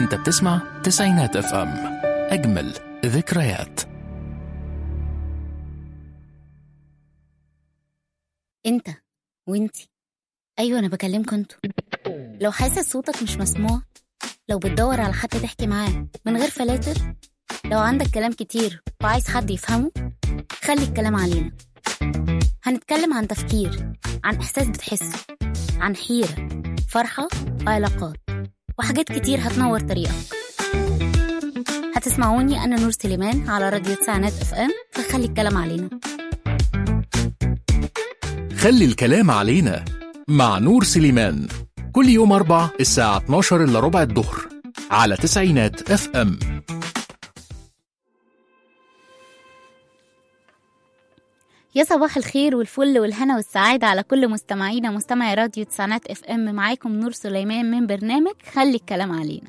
انت بتسمع تسعينات اف ام اجمل ذكريات انت وانتي ايوه انا بكلمكوا انتوا لو حاسس صوتك مش مسموع لو بتدور على حد تحكي معاه من غير فلاتر لو عندك كلام كتير وعايز حد يفهمه خلي الكلام علينا هنتكلم عن تفكير عن احساس بتحسه عن حيرة فرحة وعلاقات وحاجات كتير هتنور طريقك هتسمعوني انا نور سليمان على راديو تسعينات اف ام فخلي الكلام علينا خلي الكلام علينا مع نور سليمان كل يوم أربع الساعة 12 إلا ربع الظهر على تسعينات اف ام يا صباح الخير والفل والهنا والسعادة على كل مستمعينا مستمعي راديو تسعينات اف ام معاكم نور سليمان من برنامج خلي الكلام علينا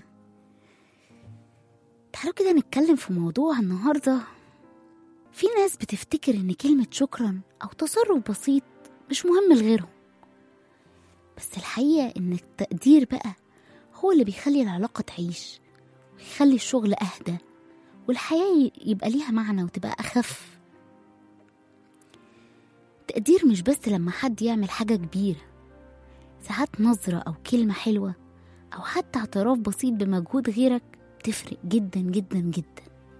تعالوا كده نتكلم في موضوع النهاردة في ناس بتفتكر ان كلمة شكرا او تصرف بسيط مش مهم لغيرهم بس الحقيقة ان التقدير بقى هو اللي بيخلي العلاقة تعيش ويخلي الشغل اهدى والحياة يبقى ليها معنى وتبقى اخف التقدير مش بس لما حد يعمل حاجة كبيرة ساعات نظرة أو كلمة حلوة أو حتى اعتراف بسيط بمجهود غيرك بتفرق جدا جدا جدا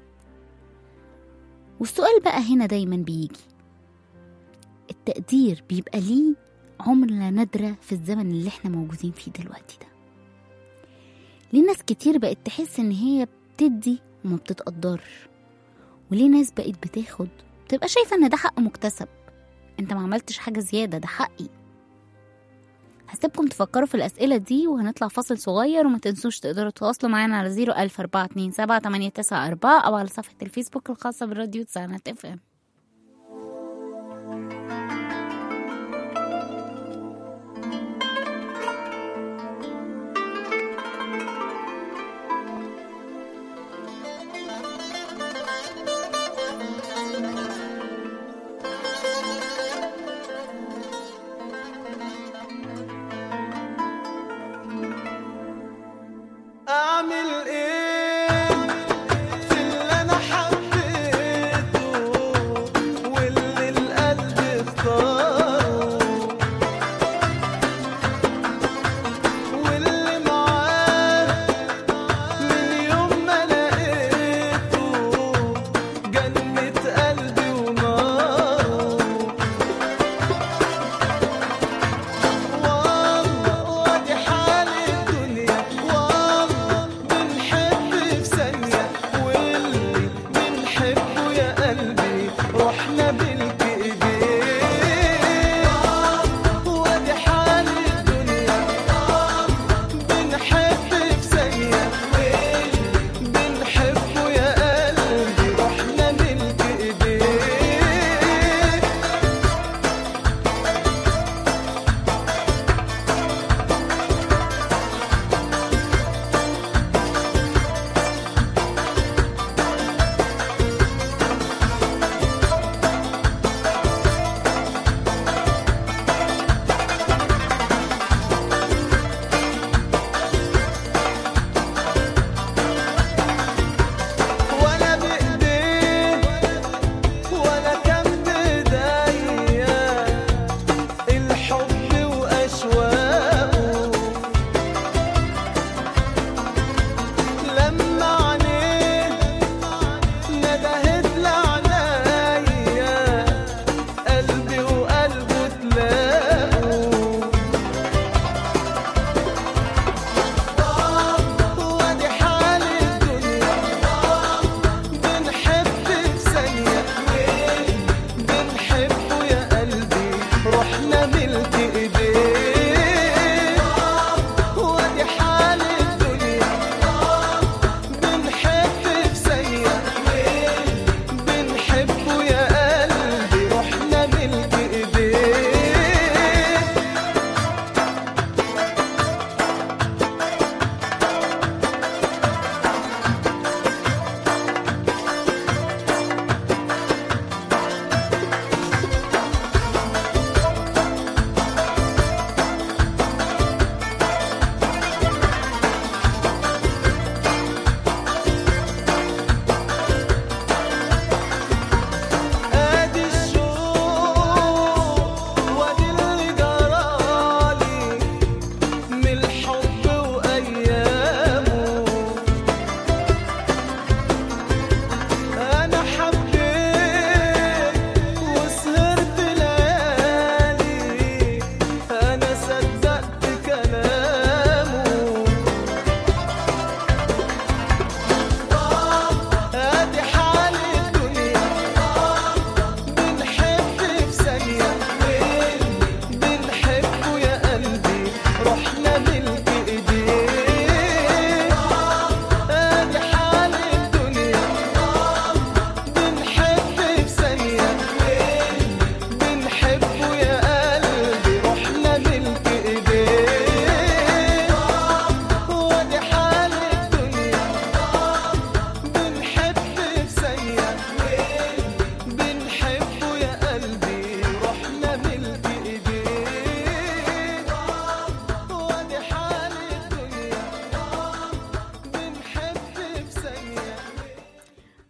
والسؤال بقى هنا دايما بيجي التقدير بيبقى ليه عملة نادرة في الزمن اللي احنا موجودين فيه دلوقتي ده ليه ناس كتير بقت تحس ان هي بتدي وما بتتقدرش وليه ناس بقت بتاخد بتبقى شايفة ان ده حق مكتسب انت ما عملتش حاجة زيادة ده حقي هسيبكم تفكروا في الأسئلة دي وهنطلع فاصل صغير وما تنسوش تقدروا تتواصلوا معانا على زيرو ألف أربعة اتنين سبعة تمانية تسعة أربعة أو على صفحة الفيسبوك الخاصة بالراديو تسعينات اف ام اعمل ايه في اللي انا حبيته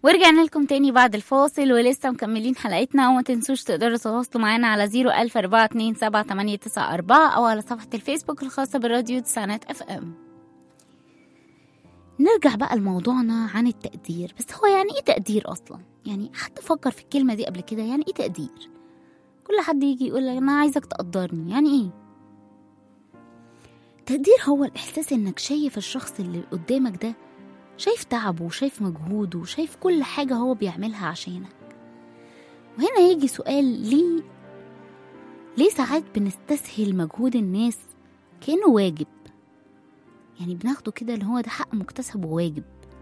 ورجعنا لكم تاني بعد الفاصل ولسه مكملين حلقتنا وما تنسوش تقدروا تتواصلوا معانا على 004278994 أو على صفحة الفيسبوك الخاصة بالراديو تسعينات اف ام نرجع بقى لموضوعنا عن التقدير بس هو يعني ايه تقدير أصلا يعني حد فكر في الكلمة دي قبل كده يعني ايه تقدير كل حد يجي يقول لك أنا عايزك تقدرني يعني ايه تقدير هو الإحساس إنك شايف الشخص اللي قدامك ده شايف تعبه وشايف مجهوده وشايف كل حاجة هو بيعملها عشانك وهنا يجي سؤال ليه ليه ساعات بنستسهل مجهود الناس كأنه واجب يعني بناخده كده اللي هو ده حق مكتسب وواجب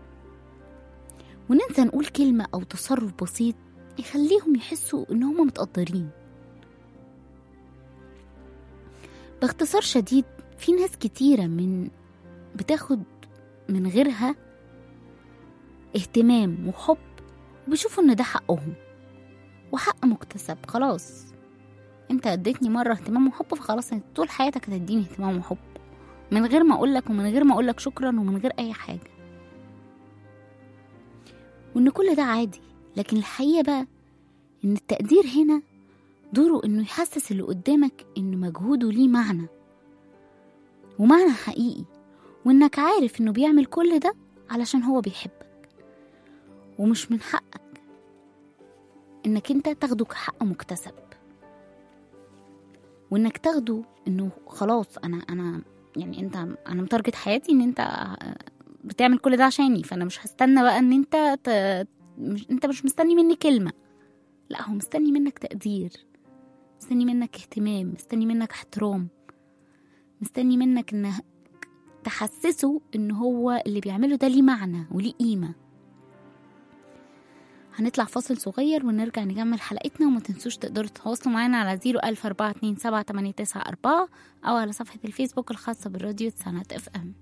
وننسى نقول كلمة أو تصرف بسيط يخليهم يحسوا إن هما متقدرين باختصار شديد في ناس كتيرة من بتاخد من غيرها اهتمام وحب وبيشوفوا ان ده حقهم وحق مكتسب خلاص انت اديتني مرة اهتمام وحب فخلاص انت طول حياتك هتديني اهتمام وحب من غير ما اقولك ومن غير ما اقولك شكرا ومن غير اي حاجة وان كل ده عادي لكن الحقيقة بقى ان التقدير هنا دوره انه يحسس اللي قدامك ان مجهوده ليه معنى ومعنى حقيقي وانك عارف انه بيعمل كل ده علشان هو بيحبك ومش من حقك انك انت تاخده كحق مكتسب وانك تاخده انه خلاص انا انا يعني انت انا متارجت حياتي ان انت بتعمل كل ده عشاني فانا مش هستنى بقى ان انت ت... مش... انت مش مستني مني كلمه لا هو مستني منك تقدير مستني منك اهتمام مستني منك احترام مستني منك ان تحسسه ان هو اللي بيعمله ده ليه معنى وليه قيمه هنطلع فاصل صغير ونرجع نكمل حلقتنا وما تنسوش تقدروا تتواصلوا معانا على 004278994 أو على صفحة الفيسبوك الخاصة بالراديو تسعينات اف ام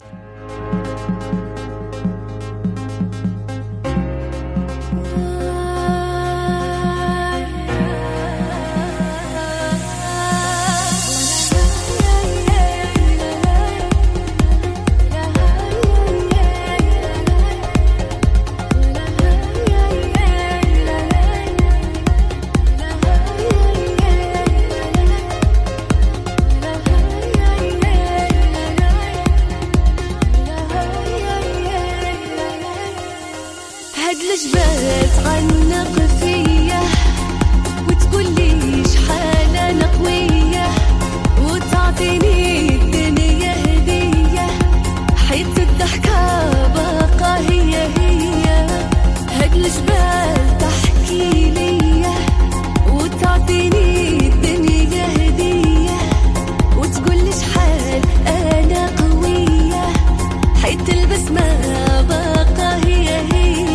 هاد الجبال تعنق فيا وتقولي شحال انا قوية وتعطيني الدنيا هدية حيت الضحكة باقا هي هي هاد الجبال تحكي ليا وتعطيني الدنيا هدية وتقولي شحال انا قوية حيت البسمة باقا هي هي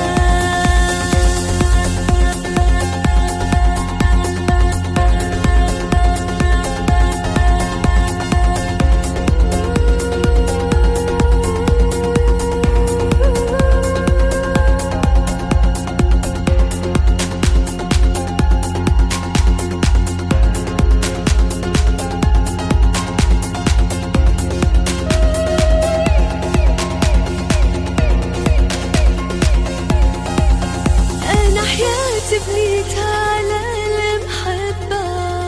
أنا حياتي بنيتها على المحبة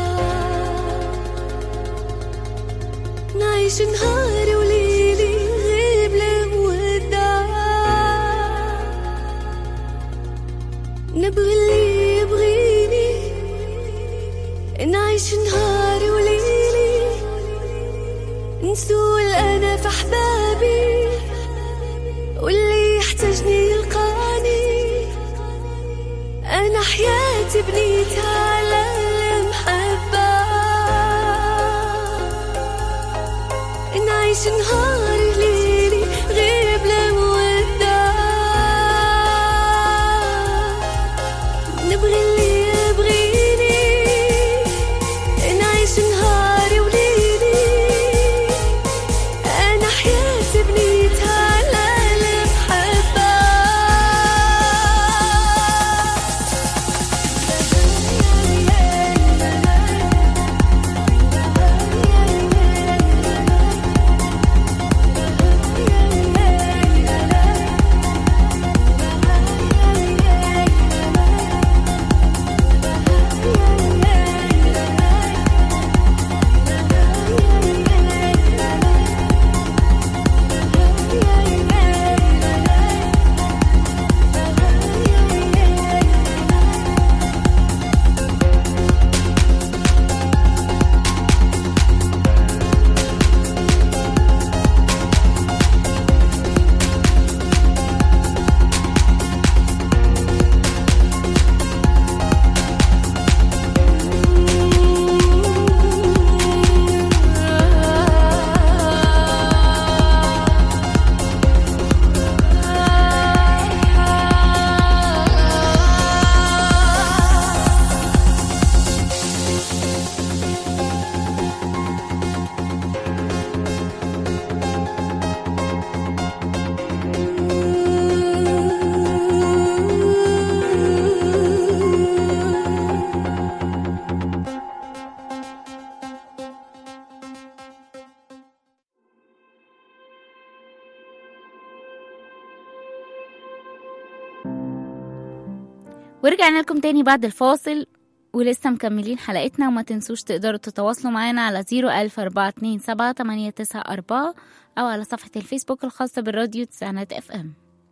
نعيش نهاري وليلي غيب لمودة نبغي اللي يبغيني نعيش نهاري وليلي نسول أنا في أحبابي واللي يحتاجني يلقاني أنا حياتي بنيتها على المحبة نعيش نهاري ليلي غيب لمودة نبغي اللي يبغيني نعيش نهاري وليلي أنا حياتي بنيتها على المحبة ورجعنا لكم تاني بعد الفاصل ولسه مكملين حلقتنا وما تنسوش تقدروا تتواصلوا معانا على 01427 أو على صفحة الفيسبوك الخاصة بالراديو تسعينات اف ام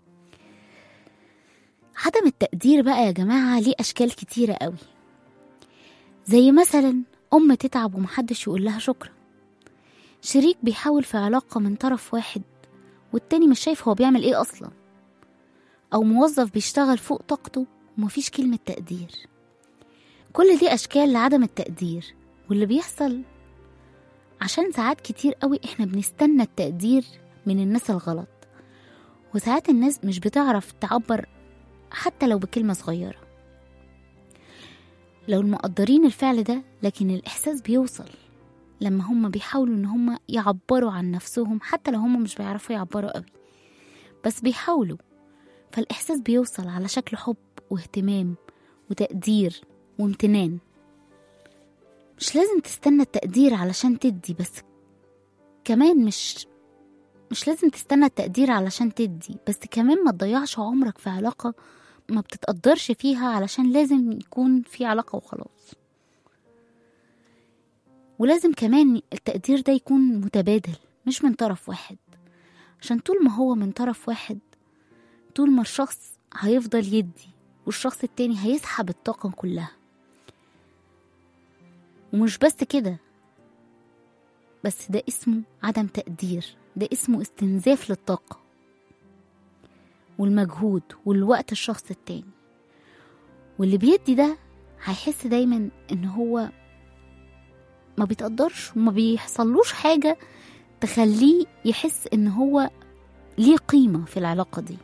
عدم التقدير بقى يا جماعة ليه أشكال كتيرة قوي زي مثلا أم تتعب ومحدش يقول لها شكرا شريك بيحاول في علاقة من طرف واحد والتاني مش شايف هو بيعمل ايه أصلا أو موظف بيشتغل فوق طاقته ومفيش كلمة تقدير كل دي أشكال لعدم التقدير واللي بيحصل عشان ساعات كتير قوي احنا بنستنى التقدير من الناس الغلط وساعات الناس مش بتعرف تعبر حتى لو بكلمة صغيرة لو المقدرين الفعل ده لكن الإحساس بيوصل لما هم بيحاولوا إن هم يعبروا عن نفسهم حتى لو هم مش بيعرفوا يعبروا قوي بس بيحاولوا فالإحساس بيوصل على شكل حب واهتمام وتقدير وامتنان مش لازم تستنى التقدير علشان تدي بس كمان مش مش لازم تستنى التقدير علشان تدي بس كمان ما تضيعش عمرك في علاقة ما بتتقدرش فيها علشان لازم يكون في علاقة وخلاص ولازم كمان التقدير ده يكون متبادل مش من طرف واحد عشان طول ما هو من طرف واحد طول ما الشخص هيفضل يدي والشخص التاني هيسحب الطاقة كلها ومش بس كده بس ده اسمه عدم تقدير ده اسمه استنزاف للطاقة والمجهود والوقت الشخص التاني واللي بيدي ده هيحس دايما ان هو ما بيتقدرش وما بيحصلوش حاجة تخليه يحس ان هو ليه قيمة في العلاقة دي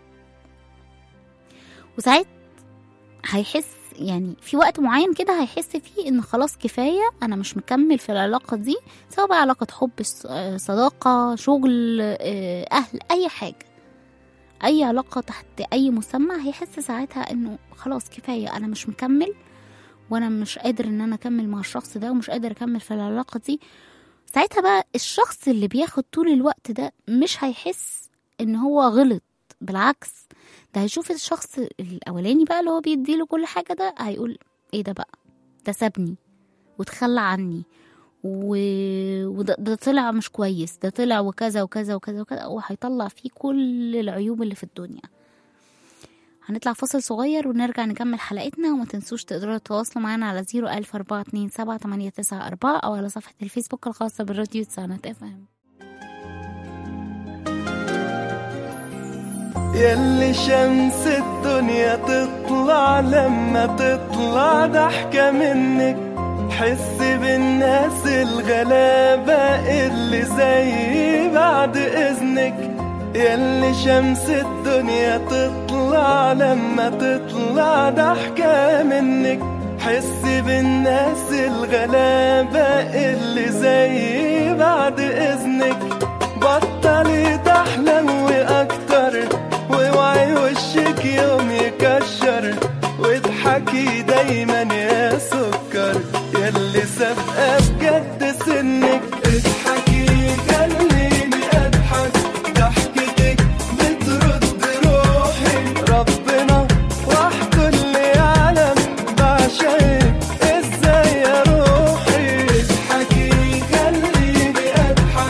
وساعات هيحس يعني في وقت معين كده هيحس فيه ان خلاص كفاية انا مش مكمل في العلاقة دي سواء بقى علاقة حب صداقة شغل اهل اي حاجة اي علاقة تحت اي مسمى هيحس ساعتها انه خلاص كفاية انا مش مكمل وانا مش قادر ان انا اكمل مع الشخص ده ومش قادر اكمل في العلاقة دي ساعتها بقى الشخص اللي بياخد طول الوقت ده مش هيحس ان هو غلط بالعكس ده هيشوف الشخص الاولاني بقى اللي هو بيديله كل حاجه ده هيقول ايه ده بقى ده سابني وتخلى عني و... وده ده طلع مش كويس ده طلع وكذا وكذا وكذا وكذا وهيطلع فيه كل العيوب اللي في الدنيا هنطلع فاصل صغير ونرجع نكمل حلقتنا وما تنسوش تقدروا تتواصلوا معانا على زيرو ألف أربعة اتنين سبعة تمانية تسعة أربعة أو على صفحة الفيسبوك الخاصة بالراديو تسعينات اف ام ياللي شمس الدنيا تطلع لما تطلع ضحكة منك حس بالناس الغلابة اللي زي بعد إذنك ياللي شمس الدنيا تطلع لما تطلع ضحكة منك حس بالناس الغلابة اللي زي بعد إذنك بطلي تحلوي أكتر واوعي وشك يوم يكشر واضحكي دايما يا سكر ياللي سابقة بجد سنك اضحكي خليني اضحك ضحكتك بترد روحي ربنا وحده اللي يعلم بعشقك ازاي يا روحي اضحكي خليني اضحك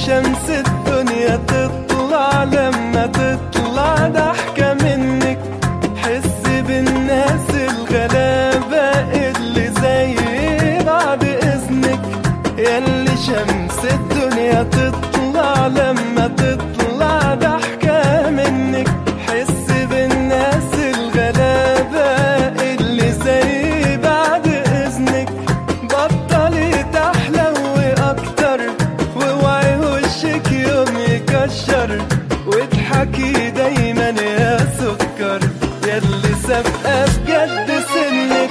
شمس الدنيا تطلع لما تطلع ضحكة منك حس بالناس الغلابة اللي زي بعد إذنك ياللي شمس الدنيا تطلع لما تطلع ضحكة منك حس بالناس الغلابة اللي زي بعد إذنك بطلي تحلوي أكتر واوعي وشك يوم يكشر واضحكي دايما يا سكر ياللي سابقة بجد سنك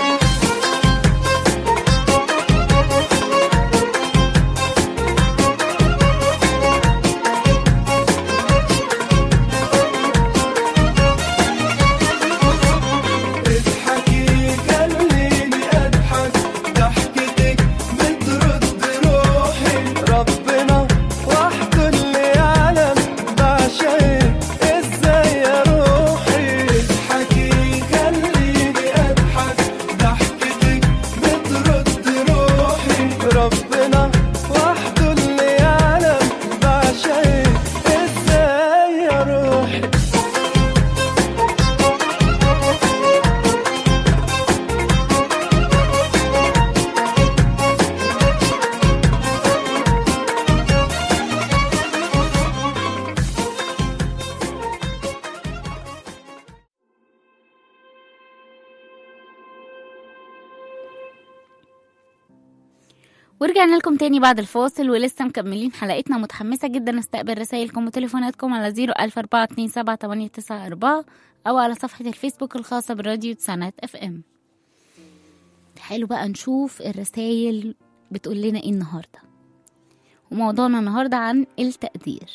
اضحكي خليني اضحك ضحكتك بترد روحي ربنا وحده اللي يعلم بعشقك ازاي يا روحي اضحكي خليني اضحك ضحكتك بترد روحي ربنا وحده اللي يعلم بعشقك ازاي يا روحي ورجعنا لكم تاني بعد الفاصل ولسه مكملين حلقتنا متحمسة جدا استقبل رسائلكم وتليفوناتكم على 004278994 أو على صفحة الفيسبوك الخاصة براديو تسعينات اف ام حلو بقى نشوف الرسائل بتقول لنا ايه النهاردة وموضوعنا النهاردة عن التقدير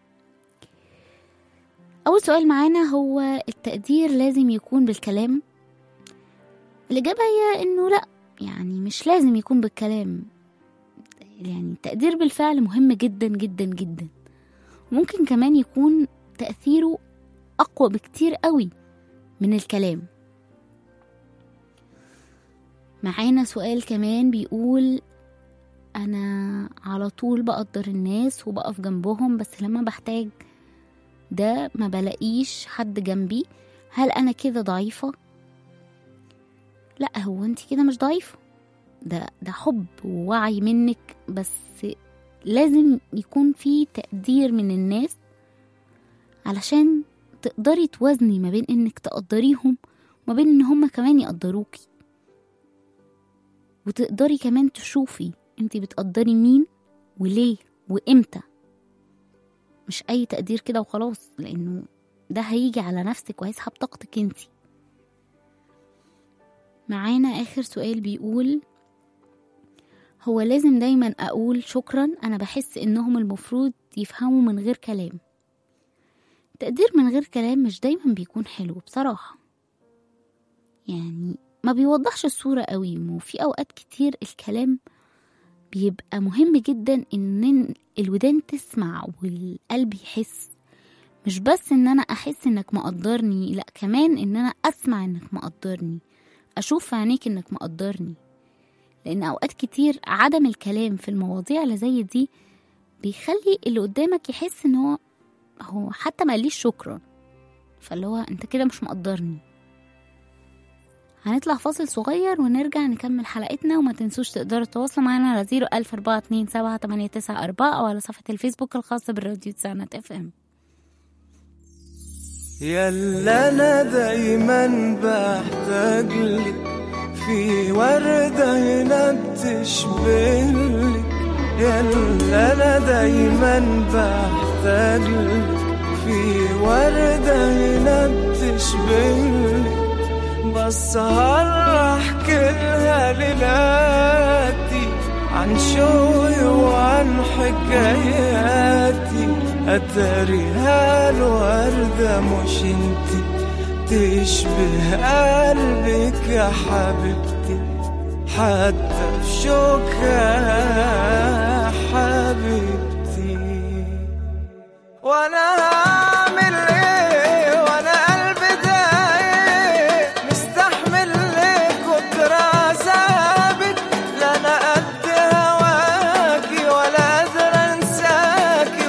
أول سؤال معانا هو التقدير لازم يكون بالكلام الإجابة هي إنه لأ يعني مش لازم يكون بالكلام يعني التقدير بالفعل مهم جدا جدا جدا ممكن كمان يكون تأثيره أقوى بكتير قوي من الكلام معانا سؤال كمان بيقول أنا على طول بقدر الناس وبقف جنبهم بس لما بحتاج ده ما بلاقيش حد جنبي هل أنا كده ضعيفة؟ لا هو انت كده مش ضعيفة ده ده حب ووعي منك بس لازم يكون في تقدير من الناس علشان تقدري توازني ما بين انك تقدريهم وما بين ان هما كمان يقدروكي وتقدري كمان تشوفي انت بتقدري مين وليه وامتى مش اي تقدير كده وخلاص لانه ده هيجي على نفسك وهيسحب طاقتك انتي معانا آخر سؤال بيقول هو لازم دايما أقول شكرا أنا بحس إنهم المفروض يفهموا من غير كلام تقدير من غير كلام مش دايما بيكون حلو بصراحة يعني ما بيوضحش الصورة قوي وفي أوقات كتير الكلام بيبقى مهم جدا إن الودان تسمع والقلب يحس مش بس إن أنا أحس إنك مقدرني لأ كمان إن أنا أسمع إنك مقدرني أشوف في عينيك إنك مقدرني لأن أوقات كتير عدم الكلام في المواضيع اللي زي دي بيخلي اللي قدامك يحس إن هو هو حتى ما قاليش شكرا فاللي هو أنت كده مش مقدرني هنطلع فاصل صغير ونرجع نكمل حلقتنا وما تنسوش تقدروا تتواصلوا معانا على زيرو ألف أربعة اتنين سبعة تمانية تسعة أربعة أو على صفحة الفيسبوك الخاصة بالراديو تسعينات اف ام يلا انا دايما بحتاج لك في وردة هنا بتشبهلك يلا انا دايما بحتاج لك في وردة هنا بتشبهلك بسهر احكي لها ليلاتي عن شوقي وعن حكاياتي اتاريها الوردة مش انتي تشبه قلبك يا حبيبتي حتى في شوكها حبيبتي وانا هعمل ايه وانا قلبي دايق مستحمل ليه كتر عذابك لا انا قد هواكي ولا قادر انساكي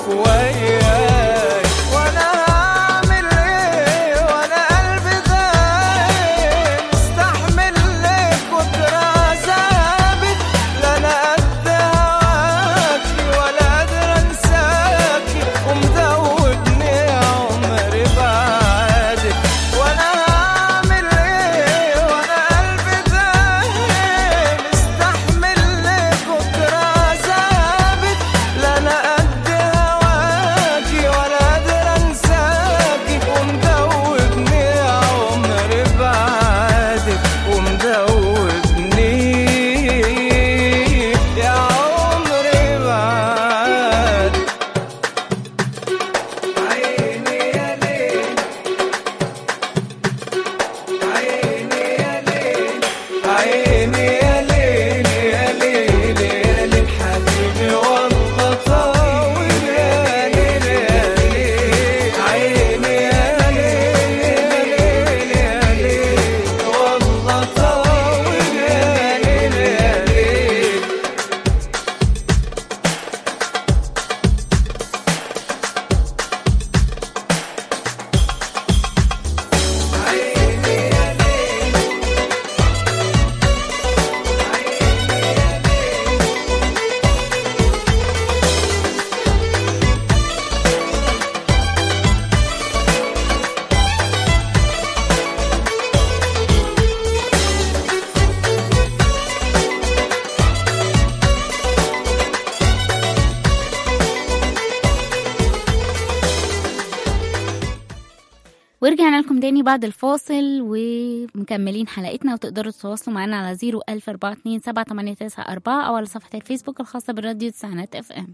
وياي وانا هعمل ايه وانا قلبي دايم مستحمل ليه كتر عذابك لا انا قد هواكي ولا قادر انساكي ومدوبني عمري بعدك وانا هعمل ايه وانا قلبي دايم مستحمل ليه كتر عذابك لا انا قد هواكي ولا قادر انساكي ومدوبني عمري بعدك ومدوبني يا عمري بعدك عيني يا ليل عيني يا ليل عيني يا ليل يا ليل يا ليل حبيبي والله طول يا ليل يا ليل عيني يا ليل يا ليل يا ليل والله طول يا ليل يا ليل ورجعنا لكم تاني بعد الفاصل ومكملين حلقتنا وتقدروا تتواصلوا معنا على زيرو ألف أربعة اتنين سبعة تمانية تسعة أربعة أو على صفحة الفيسبوك الخاصة بالراديو تسعينات اف ام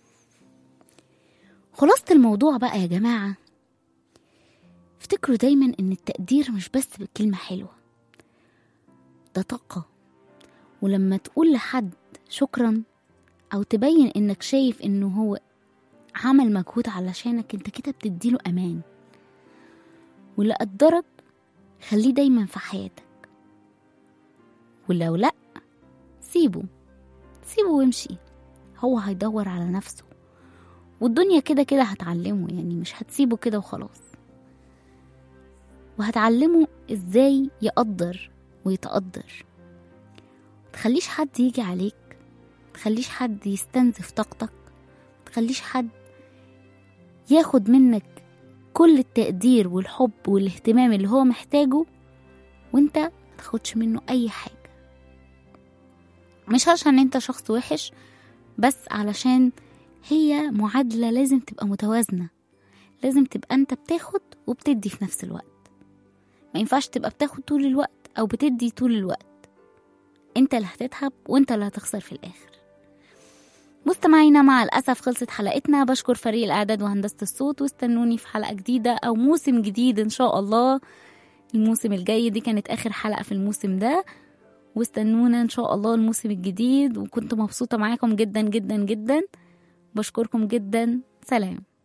خلاصة الموضوع بقى يا جماعة افتكروا دايما ان التقدير مش بس بكلمة حلوة ده طاقة ولما تقول لحد شكرا او تبين انك شايف انه هو عمل مجهود علشانك انت كده بتديله امان واللي قدرك خليه دايما في حياتك ولو لأ سيبه سيبه وامشي هو هيدور على نفسه والدنيا كده كده هتعلمه يعني مش هتسيبه كده وخلاص وهتعلمه ازاي يقدر ويتقدر متخليش حد يجي عليك متخليش حد يستنزف طاقتك متخليش حد ياخد منك كل التقدير والحب والاهتمام اللي هو محتاجه وانت متاخدش منه اي حاجة مش عشان انت شخص وحش بس علشان هي معادلة لازم تبقى متوازنة لازم تبقى انت بتاخد وبتدي في نفس الوقت ما ينفعش تبقى بتاخد طول الوقت او بتدي طول الوقت انت اللي هتتعب وانت اللي هتخسر في الاخر مستمعينا مع الأسف خلصت حلقتنا بشكر فريق الإعداد وهندسة الصوت واستنوني في حلقة جديدة أو موسم جديد إن شاء الله الموسم الجاي دي كانت آخر حلقة في الموسم ده واستنونا إن شاء الله الموسم الجديد وكنت مبسوطة معاكم جدا جدا جدا بشكركم جدا سلام